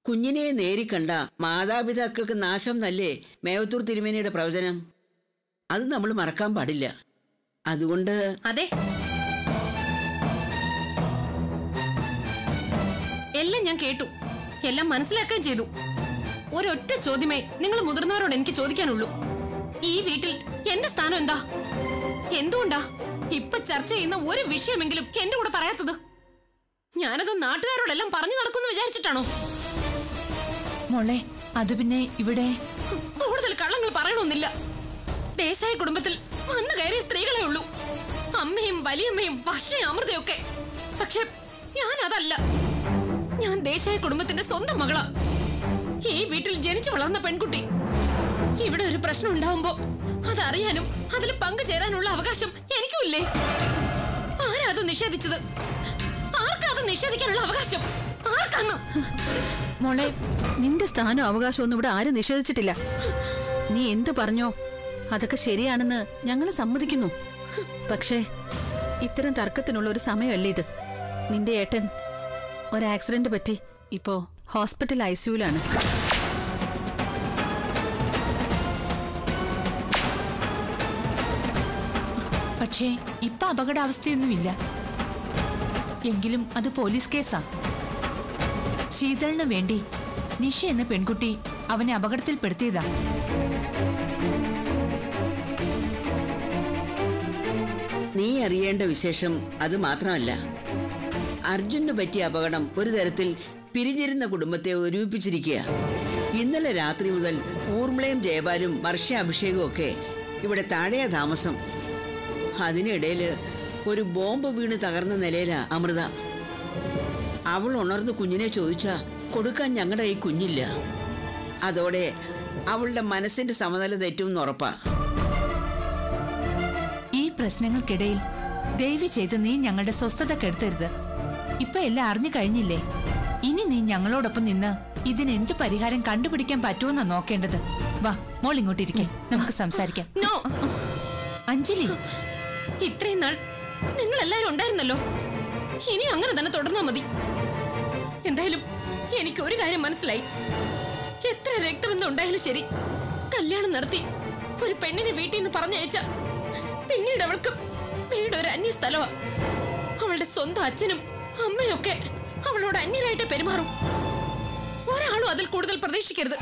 കുഞ്ഞിനെ നേരിക്കണ്ട മാതാപിതാക്കൾക്ക് നാശം നല്ലേ മേവത്തൂർ തിരുമേനിയുടെ പ്രവചനം അത് നമ്മൾ മറക്കാൻ പാടില്ല അതുകൊണ്ട് അതെ എല്ലാം ഞാൻ കേട്ടു എല്ലാം മനസ്സിലാക്കുകയും ചെയ്തു ഒരൊറ്റ ചോദ്യമേ നിങ്ങൾ മുതിർന്നവരോട് എനിക്ക് ചോദിക്കാനുള്ളൂ ഈ വീട്ടിൽ എന്റെ സ്ഥാനം എന്താ എന്തുകൊണ്ടാ ഇപ്പൊ ചർച്ച ചെയ്യുന്ന ഒരു വിഷയമെങ്കിലും എന്റെ കൂടെ പറയാത്തത് ഞാനത് നാട്ടുകാരോടെല്ലാം പറഞ്ഞു നടക്കുമെന്ന് വിചാരിച്ചിട്ടാണോ മോളെ അത് പിന്നെ ഇവിടെ കൂടുതൽ കള്ളങ്ങൾ പറയണമെന്നില്ല ദേശായ കുടുംബത്തിൽ വന്നു കയറിയ സ്ത്രീകളെ ഉള്ളൂ അമ്മയും വലിയമ്മയും വർഷയും അമൃതയൊക്കെ പക്ഷെ ഞാൻ അതല്ല ഞാൻ ദേശായ കുടുംബത്തിന്റെ സ്വന്തം മകളാ ഈ വീട്ടിൽ ജനിച്ചു വളർന്ന പെൺകുട്ടി ഇവിടെ ഒരു പ്രശ്നം ഉണ്ടാവുമ്പോ അതറിയാനും അതിൽ പങ്കുചേരാനുള്ള അവകാശം എനിക്കുമില്ലേ ആരാ അത് നിഷേധിച്ചത് ആർക്കാ അത് നിഷേധിക്കാനുള്ള അവകാശം ആർക്കാന്ന് മോളെ നിന്റെ സ്ഥാനം അവകാശമൊന്നും ഇവിടെ ആരും നിഷേധിച്ചിട്ടില്ല നീ എന്ത് പറഞ്ഞോ അതൊക്കെ ശരിയാണെന്ന് ഞങ്ങൾ സമ്മതിക്കുന്നു പക്ഷേ ഇത്തരം തർക്കത്തിനുള്ള ഒരു സമയമല്ല ഇത് നിന്റെ ഏട്ടൻ ഒരു ആക്സിഡന്റ് പറ്റി ഇപ്പോ ഹോസ്പിറ്റൽ ഐ സിയുലാണ് പക്ഷേ ഇപ്പൊ അപകടാവസ്ഥയൊന്നുമില്ല എങ്കിലും അത് പോലീസ് കേസാ ശീതളിന് വേണ്ടി നിഷ എന്ന പെൺകുട്ടി അവനെ അപകടത്തിൽപ്പെടുത്തിയതാ നീ അറിയേണ്ട വിശേഷം അത് മാത്രമല്ല അർജുന് പറ്റിയ അപകടം ഒരു തരത്തിൽ പിരിഞ്ഞിരുന്ന കുടുംബത്തെ ഒരുമിപ്പിച്ചിരിക്കുക ഇന്നലെ രാത്രി മുതൽ ഊർമിളയും ജയപാലും വർഷ അഭിഷേകവും ഒക്കെ ഇവിടെ താഴെയാ താമസം അതിനിടയില് ഒരു ബോംബ് വീണ് തകർന്ന നിലയിലാ അമൃത അവൾ ഉണർന്ന് കുഞ്ഞിനെ ചോദിച്ചാ കൊടുക്കാൻ ഞങ്ങളുടെ ഈ കുഞ്ഞില്ല അതോടെ അവളുടെ മനസ്സിന്റെ സമനില തെറ്റുമെന്ന് ഉറപ്പാ ഈ പ്രശ്നങ്ങൾക്കിടയിൽ ദയവ് ചെയ്ത് നീ ഞങ്ങളുടെ സ്വസ്ഥത കെടുത്തരുത് ഇപ്പൊ എല്ലാം അറിഞ്ഞു കഴിഞ്ഞില്ലേ ഇനി നീ ഞങ്ങളോടൊപ്പം നിന്ന് ഇതിന് എന്ത് പരിഹാരം കണ്ടുപിടിക്കാൻ പറ്റുമെന്നാ നോക്കേണ്ടത് വാ മോൾ ഇങ്ങോട്ടിരിക്കെ നമുക്ക് സംസാരിക്കാം നോ അഞ്ജലി ഇത്രയും നാൾ നിങ്ങൾ എല്ലാരും ഉണ്ടായിരുന്നല്ലോ ഇനി അങ്ങനെ തന്നെ തുടർന്നാ മതി എന്തായാലും എനിക്ക് ഒരു കാര്യം മനസ്സിലായി എത്ര രക്തബന്ധം ഉണ്ടായാലും ശരി കല്യാണം നടത്തി ഒരു പെണ്ണിനെ വീട്ടിൽ നിന്ന് പറഞ്ഞയച്ച പിന്നീട് അവൾക്ക് വീട് ഒരു അന്യ സ്ഥലമാ അവളുടെ സ്വന്തം അച്ഛനും അമ്മയൊക്കെ അവളോട് അന്യരായിട്ട് പെരുമാറും ഒരാളും അതിൽ കൂടുതൽ പ്രതീക്ഷിക്കരുത്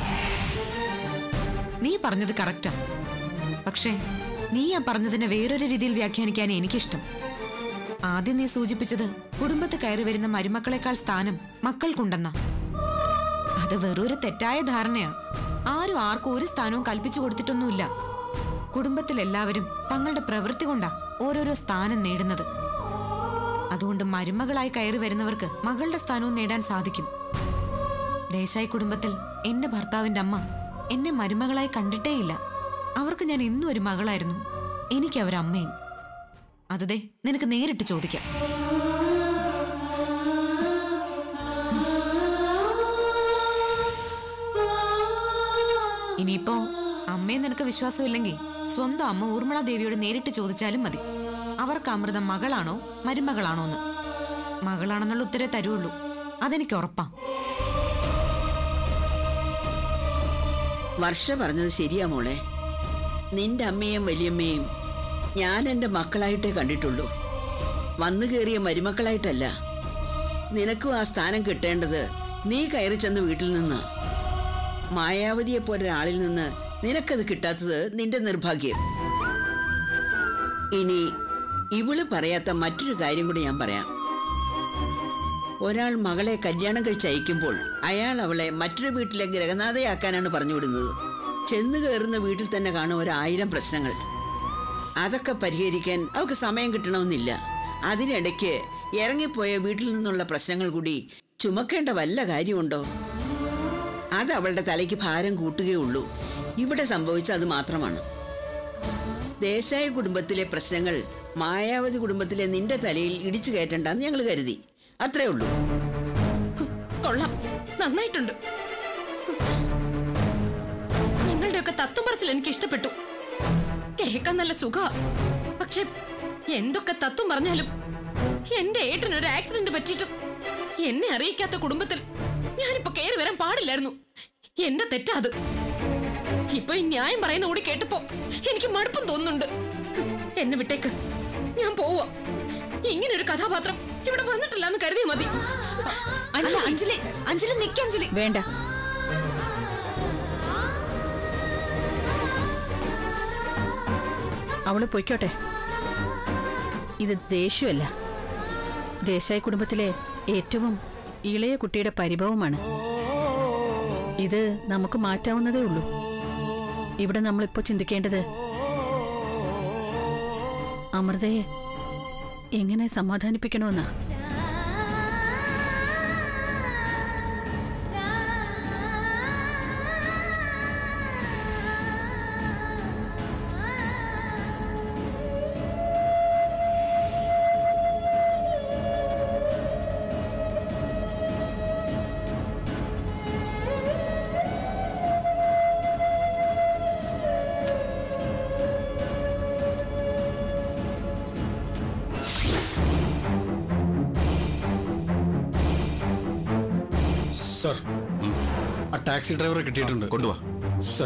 നീ പറഞ്ഞത് കറക്റ്റാ പക്ഷേ നീ ആ പറഞ്ഞതിനെ വേറൊരു രീതിയിൽ വ്യാഖ്യാനിക്കാൻ എനിക്കിഷ്ടം ആദ്യം നീ സൂചിപ്പിച്ചത് കുടുംബത്ത് കയറി വരുന്ന മരുമക്കളെക്കാൾ സ്ഥാനം മക്കൾക്കുണ്ടെന്നാ അത് വെറൊരു തെറ്റായ ധാരണയാ ആരും ആർക്കും ഒരു സ്ഥാനവും കൽപ്പിച്ചു കൊടുത്തിട്ടൊന്നുമില്ല കുടുംബത്തിൽ എല്ലാവരും തങ്ങളുടെ പ്രവൃത്തി കൊണ്ടാ ഓരോരോ സ്ഥാനം നേടുന്നത് അതുകൊണ്ട് മരുമകളായി കയറി വരുന്നവർക്ക് മകളുടെ സ്ഥാനവും നേടാൻ സാധിക്കും ദേശായി കുടുംബത്തിൽ എന്റെ ഭർത്താവിന്റെ അമ്മ എന്നെ മരുമകളായി കണ്ടിട്ടേയില്ല അവർക്ക് ഞാൻ ഇന്നും ഒരു മകളായിരുന്നു എനിക്ക് അവരമ്മയും അതേ നിനക്ക് നേരിട്ട് ചോദിക്കാം ഇനിയിപ്പോ അമ്മയെ നിനക്ക് വിശ്വാസമില്ലെങ്കിൽ സ്വന്തം അമ്മ ഊർമിള ദേവിയോട് നേരിട്ട് ചോദിച്ചാലും മതി അവർക്ക് അമൃതം മകളാണോ മരുമകളാണോ എന്ന് മകളാണെന്നുള്ള ഉത്തരേ തരുള്ളൂ അതെനിക്ക് ഉറപ്പാ വർഷ പറഞ്ഞത് ശരിയാ മോളെ നിന്റെ അമ്മയും വലിയമ്മയും ഞാൻ എൻ്റെ മക്കളായിട്ടേ കണ്ടിട്ടുള്ളൂ വന്നു കയറിയ മരുമക്കളായിട്ടല്ല നിനക്കും ആ സ്ഥാനം കിട്ടേണ്ടത് നീ കയറി ചെന്ന വീട്ടിൽ നിന്ന് മായാവതിയെ പോലെ ഒരാളിൽ നിന്ന് നിനക്കത് കിട്ടാത്തത് നിന്റെ നിർഭാഗ്യം ഇനി ഇവള് പറയാത്ത മറ്റൊരു കാര്യം കൂടി ഞാൻ പറയാം ഒരാൾ മകളെ കല്യാണം കഴിച്ച് അയക്കുമ്പോൾ അയാൾ അവളെ മറ്റൊരു വീട്ടിലെ ഗ്രഹനാഥയാക്കാനാണ് പറഞ്ഞുവിടുന്നത് ചെന്നു കയറുന്ന വീട്ടിൽ തന്നെ കാണും ഒരായിരം പ്രശ്നങ്ങൾ അതൊക്കെ പരിഹരിക്കാൻ അവൾക്ക് സമയം കിട്ടണമെന്നില്ല അതിനിടയ്ക്ക് ഇറങ്ങിപ്പോയ വീട്ടിൽ നിന്നുള്ള പ്രശ്നങ്ങൾ കൂടി ചുമക്കേണ്ട വല്ല കാര്യമുണ്ടോ അത് അവളുടെ തലയ്ക്ക് ഭാരം കൂട്ടുകയുള്ളൂ ഇവിടെ സംഭവിച്ച അത് മാത്രമാണ് ദേശായ കുടുംബത്തിലെ പ്രശ്നങ്ങൾ മായാവതി കുടുംബത്തിലെ നിന്റെ തലയിൽ ഇടിച്ചു കയറ്റണ്ടെന്ന് ഞങ്ങൾ കരുതി അത്രേ ഉള്ളൂ കൊള്ളാം നന്നായിട്ടുണ്ട് നിങ്ങളുടെയൊക്കെ തത്വം പറച്ചിൽ എനിക്ക് ഇഷ്ടപ്പെട്ടു കേൾക്കാൻ നല്ല സുഖ പക്ഷെ എന്തൊക്കെ തത്വം പറഞ്ഞാലും എന്റെ ഏട്ടന് ഒരു ആക്സിഡന്റ് പറ്റിയിട്ടും എന്നെ അറിയിക്കാത്ത കുടുംബത്തിൽ ഞാനിപ്പോ കയറി വരാൻ പാടില്ലായിരുന്നു എന്റെ തെറ്റാ അത് ഇപ്പൊ ഈ ന്യായം പറയുന്ന കൂടി കേട്ടപ്പോ എനിക്ക് മടുപ്പും തോന്നുന്നുണ്ട് എന്നെ വിട്ടേക്ക് ഞാൻ പോവാ ഇങ്ങനെ ഒരു കഥാപാത്രം ഇവിടെ വന്നിട്ടില്ല എന്ന് കരുതിയ മതി അല്ല അഞ്ജലി അഞ്ജലി നിക്ക അഞ്ജലി വേണ്ട അവള് പൊയ്ക്കോട്ടെ ഇത് ദേഷ്യമല്ല ദേശായി കുടുംബത്തിലെ ഏറ്റവും ഇളയ കുട്ടിയുടെ പരിഭവമാണ് ഇത് നമുക്ക് മാറ്റാവുന്നതേ ഉള്ളൂ ഇവിടെ നമ്മളിപ്പോ ചിന്തിക്കേണ്ടത് അമൃതയെ എങ്ങനെ സമാധാനിപ്പിക്കണമെന്നാ സർ ആ ടാക്സി ഡ്രൈവറെ കിട്ടിയിട്ടുണ്ട് കൊണ്ടുവാ സർ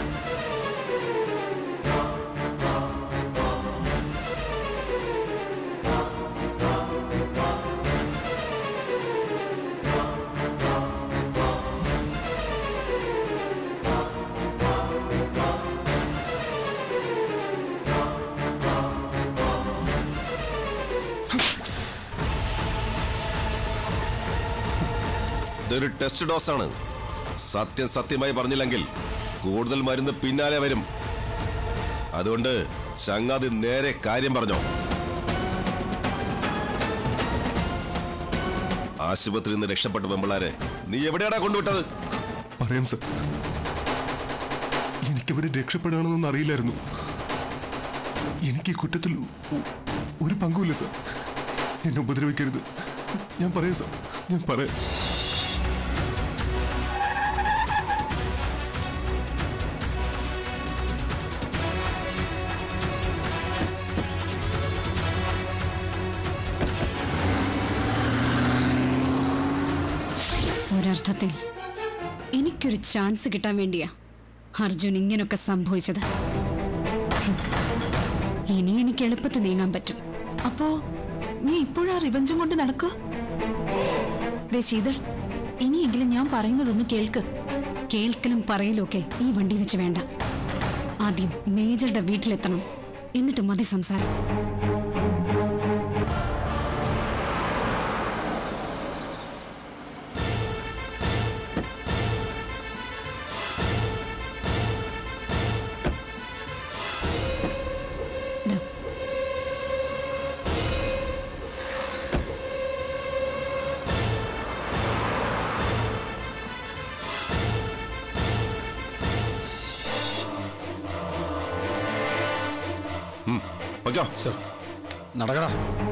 ഇതൊരു ടെസ്റ്റ് ഡോസ് ആണ് സത്യം സത്യമായി പറഞ്ഞില്ലെങ്കിൽ കൂടുതൽ മരുന്ന് പിന്നാലെ വരും അതുകൊണ്ട് ചങ്ങാതി നേരെ കാര്യം പറഞ്ഞോ ആശുപത്രിയിൽ നിന്ന് രക്ഷപ്പെട്ട പെമ്പിളാരെ നീ എവിടെയാടാ കൊണ്ടുവിട്ടത് പറയാം സർ എനിക്കവരെ രക്ഷപ്പെടാണെന്നൊന്നും അറിയില്ലായിരുന്നു എനിക്ക് ഈ കുറ്റത്തിൽ ഒ- ഒരു പങ്കുമില്ല സർ എന്നെ ഉപദ്രവിക്കരുത് ഞാൻ പറയാം സർ ഞാൻ പറയാം ഒരർത്ഥത്തിൽ എനിക്കൊരു ചാൻസ് കിട്ടാൻ വേണ്ടിയാ അർജുൻ ഇങ്ങനൊക്കെ സംഭവിച്ചത് ഹും. ഇനി എനിക്ക് എളുപ്പത്തിൽ നീങ്ങാൻ പറ്റും അപ്പോ നീ ഇപ്പോഴാ റിവഞ്ചും കൊണ്ട് നടക്കുക ദേ ശീതൾ ഇനിയെങ്കിലും ഞാൻ പറയുന്നതൊന്ന് കേൾക്ക് കേൾക്കലും പറയലും ഒക്കെ ഈ വണ്ടി വെച്ച് വേണ്ട ആദ്യം മേജറുടെ വീട്ടിലെത്തണം എന്നിട്ട് മതി സംസാരം ദാ, ഓക്കോ സർ നടക്കടാ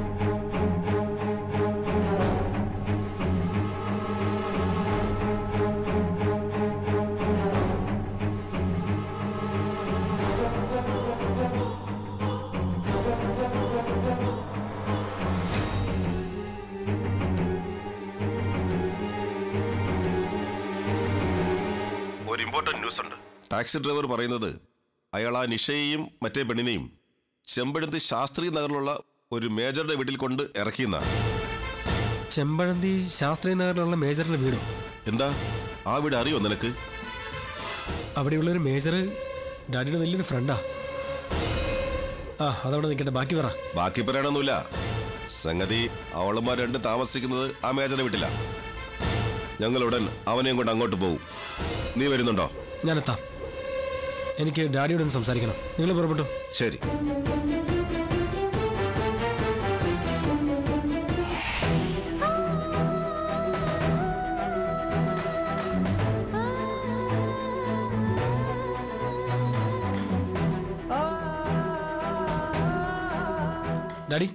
ഒരു ഇമ്പോർട്ടന്റ് ന്യൂസ് ഉണ്ട് ടാക്സി ഡ്രൈവർ പറയുന്നത് അയാൾ ആ നിഷയെയും മറ്റേ പെണ്ണിനെയും ചെമ്പഴന്തി ശാസ്ത്രി നഗറിലുള്ള ഒരു മേജറുടെ വീട്ടിൽ കൊണ്ട് ഇറക്കിയെന്ന ചെമ്പഴന്തി ശാസ്ത്രി നഗറിലുള്ള മേജറിന്റെ വീടോ എന്താ ആ വീട് അറിയോ നിനക്ക് അവിടെയുള്ളൊരു മേജർ ഡാഡിയുടെ വലിയൊരു ഫ്രണ്ടാ ആ അതവിടെ നിൽക്കട്ടെ ബാക്കി പറ ബാക്കി പറയാനൊന്നുമില്ല സംഗതി അവളുമാർ രണ്ട് താമസിക്കുന്നത് ആ മേജറുടെ വീട്ടിലാ ഞങ്ങൾ ഉടൻ അവനെയും കൊണ്ട് അങ്ങോട്ട് പോകും നീ വരുന്നുണ്ടോ ഞാനെത്താം എനിക്ക് ഡാഡിയോട് ഒന്ന് സംസാരിക്കണം നിങ്ങൾ പുറപ്പെട്ടു ശരി ഡാഡി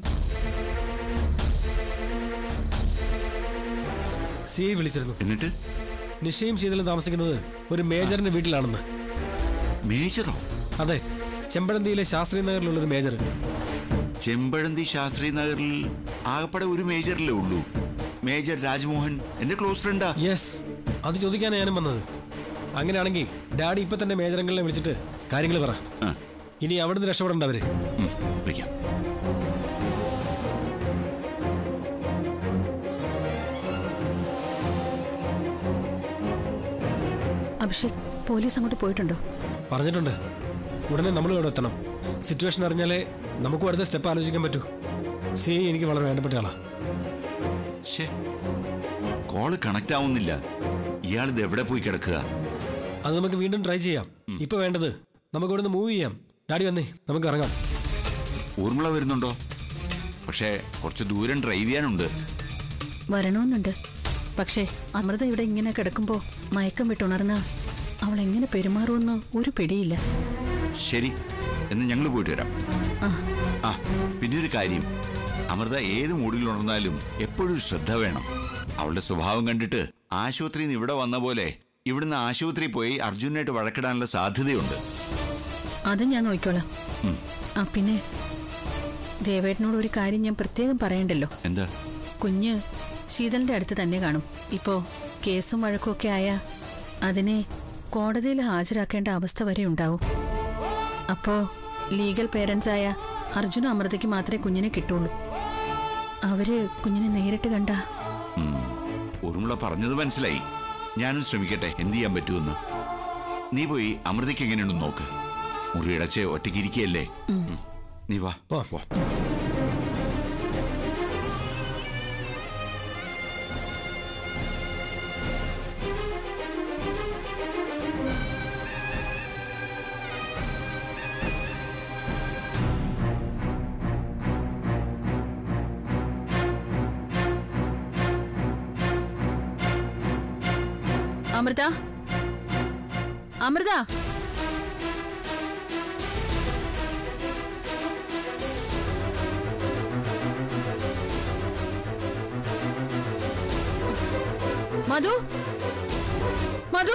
സി ഐ വിളിച്ചിരുന്നു എന്നിട്ട് നിശ്ചയം ശീതലും താമസിക്കുന്നത് ഒരു മേജറിന്റെ വീട്ടിലാണെന്ന് മേജറോ അതെ ചെമ്പഴന്തിയിലെ ശാസ്ത്രി നഗറിലുള്ളത് മേജർ ചെമ്പഴന്തി ശാസ്ത്രി നഗറിൽ ആകപ്പാടെ ഒരു മേജറിലേ ഉള്ളൂ മേജർ രാജ്മോഹൻ എന്റെ ക്ലോസ് ഫ്രണ്ടാ യെസ് അത് ചോദിക്കാനാണ് ഞാനും വന്നത് അങ്ങനെയാണെങ്കിൽ ഡാഡി ഇപ്പൊ തന്നെ മേജറങ്ങളിനെ വിളിച്ചിട്ട് കാര്യങ്ങൾ പറ ആ. ഇനി അവിടുന്ന് രക്ഷപ്പെടണ്ട അവര് ഉം, വിളിക്കാം അഭിഷേക് പോലീസ് അങ്ങോട്ട് പോയിട്ടുണ്ടോ പറഞ്ഞിട്ടുണ്ട് ഉടനെ നമ്മൾ ഇവിടെ എത്തണം സിറ്റുവേഷൻ അറിഞ്ഞാലേ നമുക്കും അടുത്ത സ്റ്റെപ്പ് ആലോചിക്കാൻ പറ്റൂ സി എനിക്ക് വളരെ വേണ്ടപ്പെട്ട ആളാ ശ്ശേ. കോള് കണക്ട് ആവുന്നില്ല ഇയാൾ ഇത് എവിടെ പോയി കിടക്കുക അത് നമുക്ക് വീണ്ടും ട്രൈ ചെയ്യാം ഇപ്പൊ വേണ്ടത് നമുക്ക് ഇവിടുന്ന് മൂവ് ചെയ്യാം ഡാഡി വന്നേ നമുക്ക് ഇറങ്ങാം ഊർമിള വരുന്നുണ്ടോ പക്ഷേ കുറച്ച് ദൂരം ഡ്രൈവ് ചെയ്യാനുണ്ട് വരണമെന്നുണ്ട് പക്ഷേ അമൃത ഇവിടെ ഇങ്ങനെ കിടക്കുമ്പോ മയക്കം വിട്ടുണർന്ന അവൾ എങ്ങനെ പെരുമാറുമെന്ന് ഒരു പിടിയില്ല ശരി എന്ന് ഞങ്ങൾ പോയിട്ട് വരാം ആ ആ പിന്നെ ഒരു കാര്യം അമൃത ഏത് മൂഡിൽ ഉണർന്നാലും എപ്പോഴും ഒരു ശ്രദ്ധ വേണം അവളുടെ സ്വഭാവം കണ്ടിട്ട് ആശുപത്രിയിൽ നിന്ന് ഇവിടെ വന്ന പോലെ ഇവിടുന്ന് ആശുപത്രിയിൽ പോയി അർജുനായിട്ട് വഴക്കിടാനുള്ള സാധ്യതയുണ്ട് അത് ഞാൻ നോക്കിക്കോളാം ആ പിന്നെ ദേവേട്ടനോട് ഒരു കാര്യം ഞാൻ പ്രത്യേകം പറയണ്ടല്ലോ എന്താ കുഞ്ഞ് ശീതളിന്റെ അടുത്ത് തന്നെ കാണും ഇപ്പോ കേസും വഴക്കും ഒക്കെ ആയ അതിനെ കോടതിയിൽ ഹാജരാക്കേണ്ട അവസ്ഥ വരെ ഉണ്ടാവും അപ്പോ ലീഗൽ പേരൻസ് ആയ അർജുന അമൃതയ്ക്ക് മാത്രമേ കുഞ്ഞിനെ കിട്ടുള്ളൂ അവര് കുഞ്ഞിനെ നേരിട്ട് കണ്ട ഉം. ഊർമിള പറഞ്ഞത് മനസ്സിലായി ഞാനും ശ്രമിക്കട്ടെ എന്ത് ചെയ്യാൻ പറ്റുമെന്ന് നീ പോയി അമൃതയ്ക്ക് എങ്ങനെയുണ്ടെന്ന് നോക്ക് മുറിയടച്ച് ഒറ്റയ്ക്ക് ഇരിക്കുകയല്ലേ ഉം. നീ വാ വാ. വാ അമൃത അമൃത മധു മധു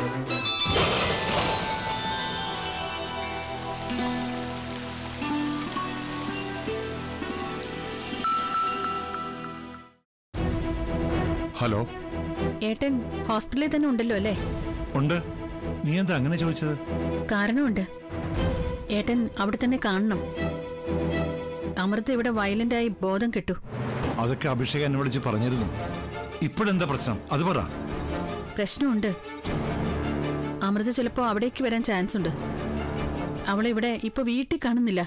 ഹലോ ഏട്ടൻ ഹോസ്പിറ്റലിൽ തന്നെ ഉണ്ടല്ലോ അല്ലേ ഉണ്ട് നീ എന്താ അങ്ങനെ ചോദിച്ചത് കാരണമുണ്ട് ഏട്ടൻ അവിടെ തന്നെ കാണണം അമൃത ഇവിടെ വയലന്റായി ബോധം കെട്ടു അതൊക്കെ അഭിഷേക് എന്നെ വിളിച്ച് പറഞ്ഞിരുന്നു ഇപ്പോഴെന്താ പ്രശ്നം അത് പറ പ്രശ്നമുണ്ട് അമൃത ചിലപ്പോ അവിടേക്ക് വരാൻ ചാൻസ് ഉണ്ട് അവളെ ഇവിടെ ഇപ്പൊ വീട്ടിൽ കാണുന്നില്ല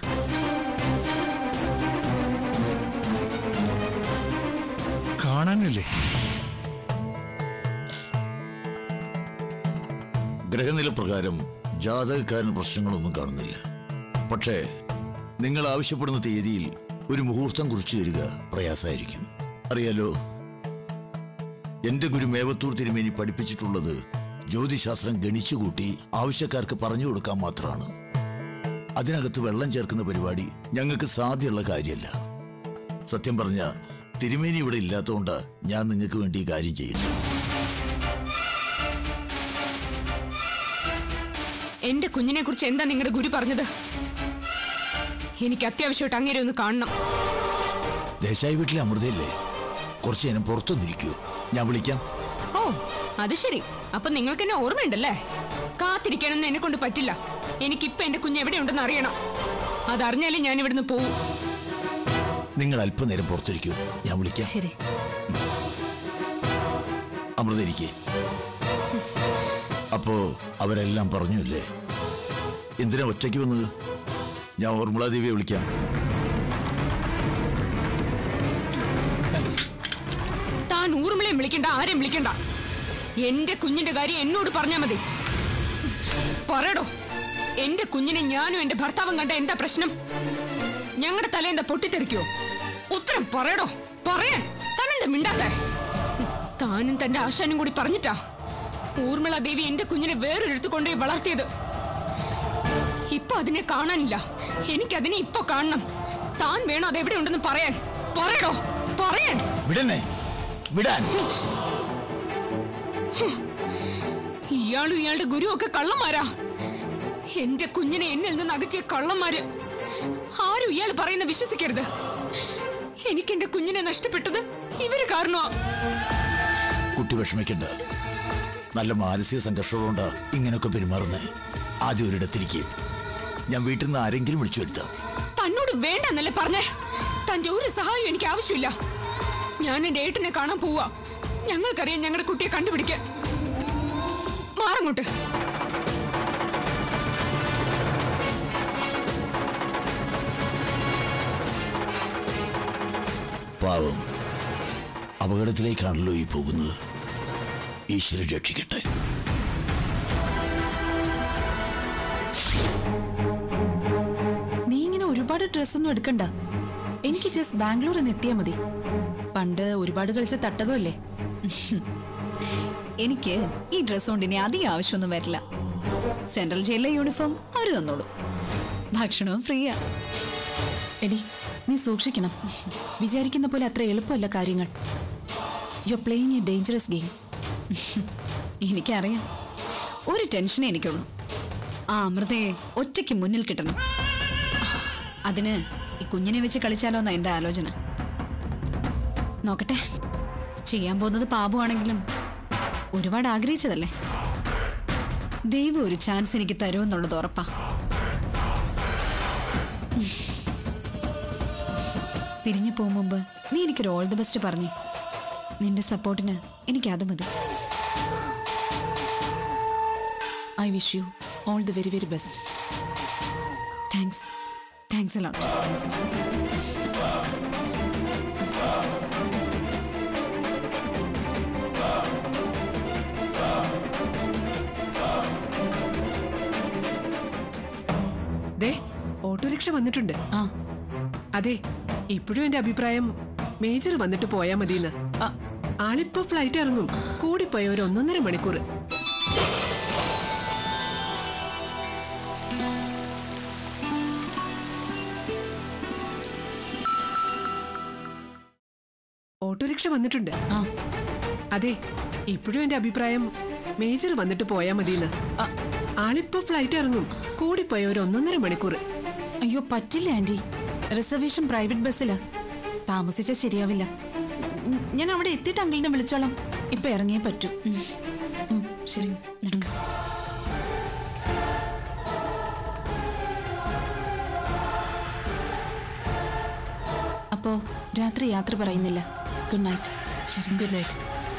കാണാനില്ലേ ഗ്രഹനില പ്രകാരം ജാതകക്കാരന് പ്രശ്നങ്ങളൊന്നും കാണുന്നില്ല പക്ഷേ നിങ്ങൾ ആവശ്യപ്പെടുന്ന തീയതിയിൽ ഒരു മുഹൂർത്തം കുറിച്ചു തരിക പ്രയാസമായിരിക്കും അറിയാലോ എന്റെ ഗുരു മേവത്തൂർ തിരുമേനി പഠിപ്പിച്ചിട്ടുള്ളത് ജ്യോതിശാസ്ത്രം ഗണിച്ചുകൂട്ടി ആവശ്യക്കാർക്ക് പറഞ്ഞു കൊടുക്കാൻ മാത്രമാണ് അതിനകത്ത് വെള്ളം ചേർക്കുന്ന പരിപാടി ഞങ്ങൾക്ക് സാധ്യമുള്ള കാര്യമല്ല സത്യം പറഞ്ഞ തിരുമേനി ഇവിടെ ഇല്ലാത്തതുകൊണ്ട് ഞാൻ നിങ്ങൾക്ക് വേണ്ടി ഈ കാര്യം ചെയ്യുന്നു എന്റെ കുഞ്ഞിനെ കുറിച്ച് എന്താ നിങ്ങളുടെ ഗുരു പറഞ്ഞത് എനിക്ക് അത്യാവശ്യമായിട്ട് അങ്ങേരെ ഒന്ന് കാണണം ദേശായി വീട്ടിലെ അമൃതയല്ലേ കുറച്ചു നേരം പുറത്തൊന്നിരിക്കൂ ഞാൻ വിളിക്കാം ഓ അത് ശരി അപ്പൊ നിങ്ങൾക്ക് എന്നെ ഓർമ്മയുണ്ടല്ലേ കാത്തിരിക്കാനൊന്നും എന്നെ കൊണ്ട് പറ്റില്ല എനിക്കിപ്പൊ എന്റെ കുഞ്ഞ് എവിടെയുണ്ടെന്ന് അറിയണം അതറിഞ്ഞാലേ ഞാൻ ഇവിടുന്ന് പോവും നിങ്ങൾ അല്പനേരം പുറത്തിരിക്കൂ ഞാൻ വിളിക്കാം ശരി അമൃത ഇരിക്കേ അപ്പോ അവരെല്ലാം പറഞ്ഞല്ലേ എന്തിനാ ഒറ്റയ്ക്ക് വന്നത് ഞാൻ ഓർമ്മളാദേവിയെ വിളിക്കാം താൻ ഊർമിളയും വിളിക്കണ്ട ആരെയും വിളിക്കണ്ട എന്റെ കുഞ്ഞിന്റെ കാര്യം എന്നോട് പറഞ്ഞാ മതി പറയടോ എന്റെ കുഞ്ഞിനെ ഞാനും എന്റെ ഭർത്താവും കണ്ട എന്താ പ്രശ്നം ഞങ്ങളുടെ തല എന്താ പൊട്ടിത്തെറിക്കോ ഉത്തരം പറയടോ പറയാൻ താനെന്താ മിണ്ടാത്ത താനും തന്റെ ആശാനും കൂടി പറഞ്ഞിട്ടാ ഊർമിള ദേവി എന്റെ കുഞ്ഞിനെ വേറൊരിടത്ത് കൊണ്ടുപോയി വളർത്തിയത് ഇപ്പൊ അതിനെ കാണാനില്ല എനിക്കതിനെ ഇപ്പൊ കാണണം താൻ വേണം അതെവിടെയുണ്ടെന്ന് പറയാൻ പറയടോ പറയാൻ വിടന്നെ വിടാൻ ഇയാളും ഇയാളുടെ ഗുരു ഒക്കെ കള്ളന്മാരാ എന്റെ കുഞ്ഞിനെ എന്നിൽ നിന്ന് അകറ്റിയ കള്ളന്മാര് ആരും ഇയാൾ പറയുന്ന വിശ്വസിക്കരുത് എനിക്ക് എന്റെ കുഞ്ഞിനെ നഷ്ടപ്പെട്ടത് ഇവര് കാരണമാ കുട്ടി വിഷമിക്കണ്ട നല്ല മാനസിക സംഘർഷമുണ്ടാ ഇങ്ങനെയൊക്കെ പെരുമാറുന്നേ ആദ്യം ഒരിടത്തിരിക്കെ ഞാൻ വീട്ടിൽ നിന്ന് ആരെങ്കിലും വിളിച്ചു വരുത്താം തന്നോട് വേണ്ടെന്നല്ലേ പറഞ്ഞേ തന്റെ ഒരു സഹായം എനിക്ക് ആവശ്യമില്ല ഞാൻ എന്റെ ഏട്ടനെ കാണാൻ പോവാ ഞങ്ങൾക്കറിയാം ഞങ്ങളുടെ കുട്ടിയെ കണ്ടുപിടിക്കാൻ മാറങ്ങോട്ട് പാവം അപകടത്തിലേക്കാണല്ലോ ഈ പോകുന്നത് ഈശ്വരൻ രക്ഷിക്കട്ടെ നീ ഇങ്ങനെ ഒരുപാട് ഡ്രസ്സൊന്നും എടുക്കണ്ട എനിക്ക് ജസ്റ്റ് ബാംഗ്ലൂർ എന്ന് എത്തിയാ മതി പണ്ട് ഒരുപാട് കളിച്ച തട്ടകമല്ലേ എനിക്ക് ഈ ഡ്രസ് കൊണ്ട് ഇനി അധികം ആവശ്യമൊന്നും വരില്ല സെൻട്രൽ ജയിലിലെ യൂണിഫോം അവര് തന്നോളൂ ഭക്ഷണവും ഫ്രീയാ എടി നീ സൂക്ഷിക്കണം വിചാരിക്കുന്ന പോലെ അത്ര എളുപ്പമല്ല കാര്യങ്ങൾ you playing a dangerous game എനിക്കറിയാം ഒരു ടെൻഷനേ എനിക്കുള്ളൂ ആ അമൃതയെ ഒറ്റയ്ക്ക് മുന്നിൽ കിട്ടണം അതിന് ഈ കുഞ്ഞിനെ വെച്ച് കളിച്ചാലോ എന്നാ എന്റെ ആലോചന നോക്കട്ടെ ചെയ്യാൻ പോകുന്നത് പാപമാണെങ്കിലും ഒരുപാട് ആഗ്രഹിച്ചതല്ലേ ദൈവം ഒരു ചാൻസ് എനിക്ക് തരുമെന്നുള്ളത് ഉറപ്പാ പിരിഞ്ഞു പോകും മുമ്പ് നീ എനിക്കൊരു ഓൾ ദി ബെസ്റ്റ് പറഞ്ഞു നിന്റെ സപ്പോർട്ടിന് എനിക്ക് അത് മതി I wish you all the very very best thanks thanks എല്ലാം ദേ ഓട്ടോറിക്ഷ വന്നിട്ടുണ്ട് അതെ ഇപ്പോഴും എന്റെ അഭിപ്രായം മേജർ വന്നിട്ട് പോയാ മതിയെന്ന് ആളിപ്പോ ഫ്ലൈറ്റ് ഇറങ്ങും കൂടിപ്പോയ ഒരു ഒന്നൊന്നര മണിക്കൂർ ഓട്ടോറിക്ഷ വന്നിട്ടുണ്ട് അതെ ഇപ്പോഴും എന്റെ അഭിപ്രായം മേജർ വന്നിട്ട് പോയാ മതിയെന്ന് ആളിപ്പോ ഫ്ലൈറ്റ് ഇറങ്ങും കൂടിപ്പോയ ഒരു ഒന്നൊന്നര മണിക്കൂർ അയ്യോ പറ്റില്ല ആന്റി റിസർവേഷൻ പ്രൈവറ്റ് ബസ്സിലാ താമസിച്ചാൽ ശരിയാവില്ല ഉം, ഞാൻ അവിടെ എത്തിയിട്ട് അങ്കിളിനെ വിളിച്ചോളാം ഇപ്പൊ ഇറങ്ങിയേ പറ്റൂ ഉം, ശരി നടക്ക അപ്പോ രാത്രി യാത്ര പറയുന്നില്ല ഗുഡ് നൈറ്റ് ശരി ഗുഡ് നൈറ്റ്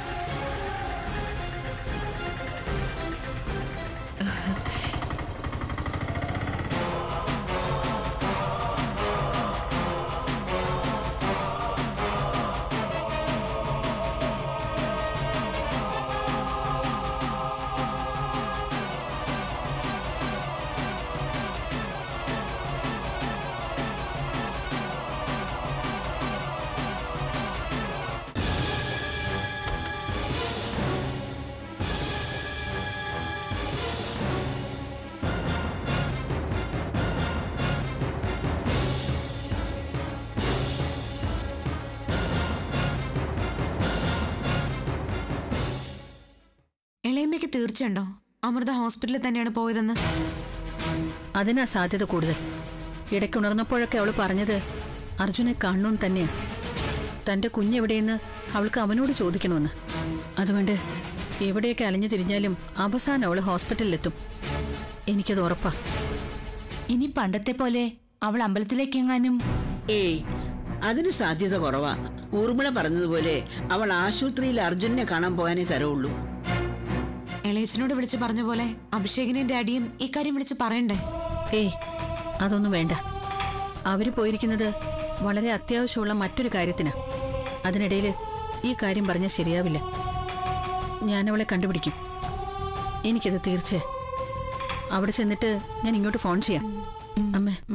ഇളയമ്മയ്ക്ക് തീർച്ചയുണ്ടോ അമൃത ഹോസ്പിറ്റലിൽ തന്നെയാണ് പോയതെന്ന് അതിനാ സാധ്യത കൂടുതൽ ഇടയ്ക്കുണർന്നപ്പോഴൊക്കെ അവൾ പറഞ്ഞത് അർജുനെ കാണണമെന്ന് തന്നെയാ തന്റെ കുഞ്ഞെവിടെയെന്ന് അവൾക്ക് അവനോട് ചോദിക്കണമെന്ന് അതുകൊണ്ട് എവിടെയൊക്കെ അലഞ്ഞു തിരിഞ്ഞാലും അവസാനം അവൾ ഹോസ്പിറ്റലിലെത്തും എനിക്കത് ഉറപ്പാ ഇനി പണ്ടത്തെ പോലെ അവൾ അമ്പലത്തിലേക്കെങ്ങാനും ഏയ് അതിന് സാധ്യത കുറവാ ഊർമിള പറഞ്ഞതുപോലെ അവൾ ആശുപത്രിയിൽ അർജുനെ കാണാൻ പോകാനേ തരവുള്ളൂ ഇളയച്ചനോട് വിളിച്ച് പറഞ്ഞ പോലെ അഭിഷേകിനെയും ഡാഡിയും ഇക്കാര്യം വിളിച്ച് പറയണ്ടേ ഏയ് അതൊന്നും വേണ്ട അവര് പോയിരിക്കുന്നത് വളരെ അത്യാവശ്യമുള്ള മറ്റൊരു കാര്യത്തിനാ അതിനിടയിൽ ഈ കാര്യം പറഞ്ഞാൽ ശരിയാവില്ല ഞാൻ അവളെ കണ്ടുപിടിക്കും എനിക്കത് തീർച്ചയാ അവിടെ ചെന്നിട്ട് ഞാൻ ഇങ്ങോട്ട് ഫോൺ ചെയ്യാം അമ്മേ ഉം.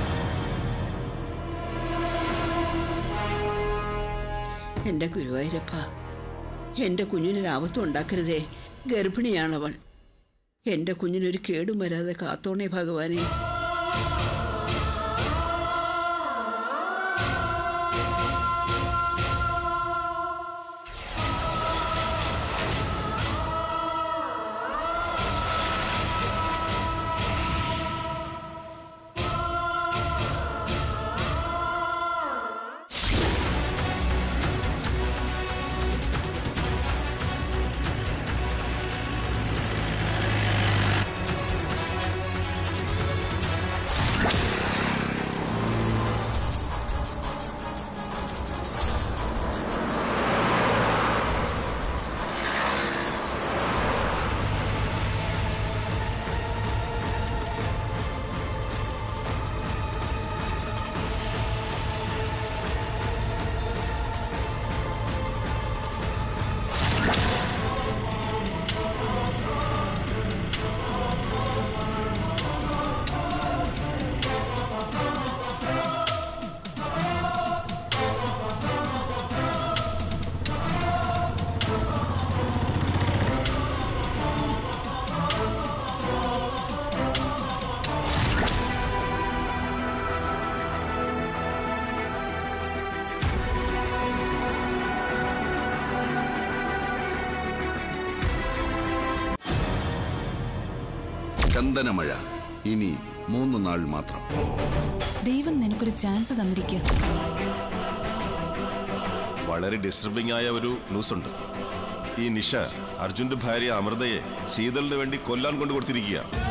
എന്റെ ഗുരുവായൂരപ്പ എന്റെ കുഞ്ഞിനൊരു ആപത്തും ഉണ്ടാക്കരുതേ ഗർഭിണിയാണവൾ എന്റെ കുഞ്ഞിനൊരു കേടും വരാതെ കാത്തോണേ ഭഗവാനെ ചന്ദനമഴ ഇനി മൂന്ന് നാൾ മാത്രം ദൈവം നിനക്കൊരു ചാൻസ് തന്നിരിക്കുക വളരെ ഡിസ്റ്റർബിംഗ് ആയ ഒരു ന്യൂസ് ഉണ്ട് ഈ നിഷ അർജുന്റെ ഭാര്യ അമൃതയെ ശീതളിന് വേണ്ടി കൊല്ലാൻ കൊണ്ടു കൊടുത്തിരിക്കുക